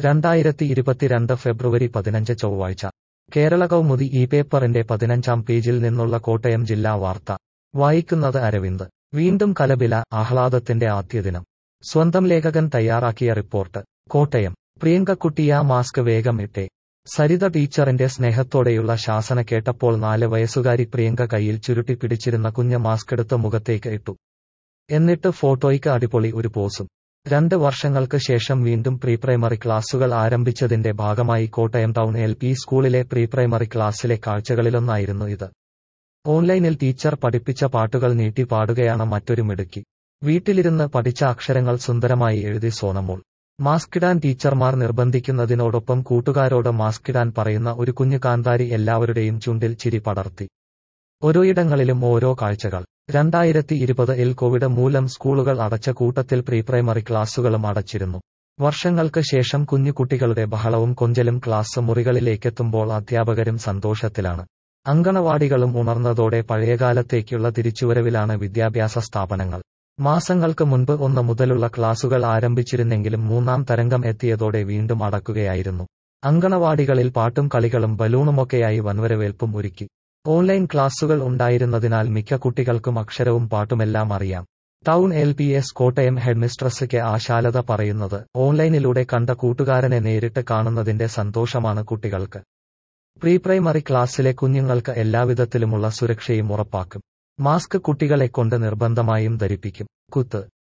രണ്ടായിരത്തി ഇരുപത്തിരണ്ട് ഫെബ്രുവരി പതിനഞ്ച് ചൊവ്വാഴ്ച കേരള കൗമുദി ഈ പേപ്പറിന്റെ പതിനഞ്ചാം പേജിൽ നിന്നുള്ള കോട്ടയം ജില്ലാ വാർത്ത വായിക്കുന്നത് അരവിന്ദ് വീണ്ടും കലബില ആഹ്ലാദത്തിന്റെ ആദ്യദിനം സ്വന്തം ലേഖകൻ തയ്യാറാക്കിയ റിപ്പോർട്ട് കോട്ടയം പ്രിയങ്കക്കുട്ടിയ മാസ്ക് വേഗം ഇട്ടേ സരിത ടീച്ചറിന്റെ സ്നേഹത്തോടെയുള്ള ശാസന കേട്ടപ്പോൾ നാല് വയസ്സുകാരി പ്രിയങ്ക കയ്യിൽ ചുരുട്ടി പിടിച്ചിരുന്ന കുഞ്ഞ് മാസ്ക് എടുത്ത് മുഖത്തേക്ക് ഇട്ടു എന്നിട്ട് ഫോട്ടോയ്ക്ക് അടിപൊളി ഒരു പോസും രണ്ട് വർഷങ്ങൾക്ക് ശേഷം വീണ്ടും പ്രീ പ്രൈമറി ക്ലാസുകൾ ആരംഭിച്ചതിന്റെ ഭാഗമായി കോട്ടയം ടൗൺ എൽ പി സ്കൂളിലെ പ്രീ പ്രൈമറി ക്ലാസ്സിലെ കാഴ്ചകളിലൊന്നായിരുന്നു ഇത് ഓൺലൈനിൽ ടീച്ചർ പഠിപ്പിച്ച പാട്ടുകൾ നീട്ടി പാടുകയാണ് മറ്റൊരു മിടുക്കി വീട്ടിലിരുന്ന് പഠിച്ച അക്ഷരങ്ങൾ സുന്ദരമായി എഴുതി സോനമോൾ മാസ്കിടാൻ ടീച്ചർമാർ നിർബന്ധിക്കുന്നതിനോടൊപ്പം കൂട്ടുകാരോട് മാസ്കിടാൻ പറയുന്ന ഒരു കുഞ്ഞു കാന്താരി എല്ലാവരുടെയും ചുണ്ടിൽ ചിരി പടർത്തി ഓരോയിടങ്ങളിലും ഓരോ കാഴ്ചകൾ രണ്ടായിരത്തി ഇരുപത് ഇൽ കോവിഡ് മൂലം സ്കൂളുകൾ അടച്ച കൂട്ടത്തിൽ പ്രീ പ്രൈമറി ക്ലാസുകളും അടച്ചിരുന്നു വർഷങ്ങൾക്ക് ശേഷം കുഞ്ഞു കുട്ടികളുടെ ബഹളവും കൊഞ്ചലും ക്ലാസ് മുറികളിലേക്കെത്തുമ്പോൾ അധ്യാപകരും സന്തോഷത്തിലാണ് അങ്കണവാടികളും ഉണർന്നതോടെ പഴയകാലത്തേക്കുള്ള തിരിച്ചുവരവിലാണ് വിദ്യാഭ്യാസ സ്ഥാപനങ്ങൾ മാസങ്ങൾക്ക് മുൻപ് ഒന്ന് മുതലുള്ള ക്ലാസുകൾ ആരംഭിച്ചിരുന്നെങ്കിലും മൂന്നാം തരംഗം എത്തിയതോടെ വീണ്ടും അടക്കുകയായിരുന്നു അങ്കണവാടികളിൽ പാട്ടും കളികളും ബലൂണുമൊക്കെയായി വൻവരവേൽപ്പും ഒരുക്കി ഓൺലൈൻ ക്ലാസുകൾ ഉണ്ടായിരുന്നതിനാൽ മിക്ക കുട്ടികൾക്കും അക്ഷരവും പാട്ടുമെല്ലാം അറിയാം town L P S Kottayam headmistress K Ashalatha പറയുന്നത് ഓൺലൈനിലൂടെ കണ്ട കൂട്ടുകാരനെ നേരിട്ട് കാണുന്നതിന്റെ സന്തോഷമാണ് കുട്ടികൾക്ക് പ്രീ പ്രൈമറി ക്ലാസ്സിലെ കുഞ്ഞുങ്ങൾക്ക് എല്ലാവിധത്തിലുമുള്ള സുരക്ഷയും ഉറപ്പാക്കും മാസ്ക് കുട്ടികളെ കൊണ്ട് നിർബന്ധമായും ധരിപ്പിക്കും കുത്ത്